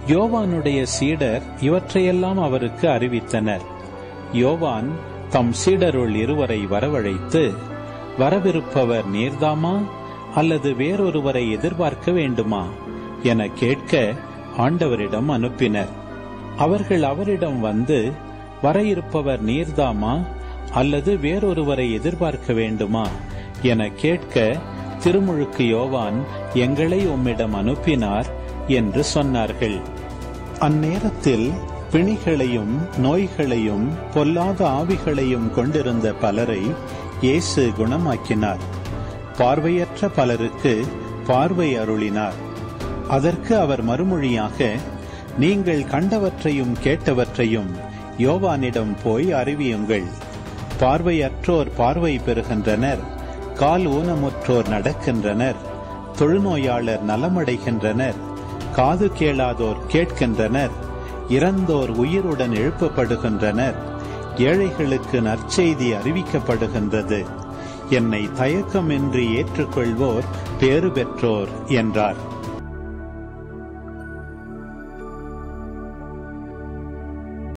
யோவானுடைய சீடர் இவற்றையெல்லாம் அவருக்கு அறிவித்தனர் யோவான் தம் சீடருள் இருவரை வரவழைத்து வரவிருப்பவர் நீர்தாமா அல்லது வேறொருவரை எதிர்பார்க்க வேண்டுமா என கேட்க ஆண்டவரிடம் அனுப்பினர் அவர்கள் அவரிடம் வந்து வர இருப்பவர் நீர்தாமா அல்லது வேறொருவரை எதிர்பார்க்க வேண்டுமா என கேட்க திருமுழுக்கு யோவான் எங்களை உம்மிடம் அனுப்பினார் என்று சொன்னார்கள் அந்நேரத்தில் பிணிகளையும் நோய்களையும் பொல்லாத ஆவிகளையும் கொண்டிருந்த பலரை இயேசு குணமாக்கினார் பார்வையற்ற பலருக்கு பார்வை அருளினார் அதற்கு அவர் மறுமொழியாக நீங்கள் கண்டவற்றையும் கேட்டவற்றையும் யோவானிடம் போய் அறிவியுங்கள் பார்வையற்றோர் பார்வை பெறுகின்றனர் கால் ஊனமுற்றோர் நடக்கின்றனர் தொழுநோயாளர் நலமடைகின்றனர் காது கேளாதோர் கேட்கின்றனர் இறந்தோர் உயிருடன் எழுப்பப்படுகின்றனர் ஏழைகளுக்கு நற்செய்தி அறிவிக்கப்படுகின்றது என்னை தயக்கமின்றி ஏற்றுக்கொள்வோர் பேறு பெற்றோர் என்றார்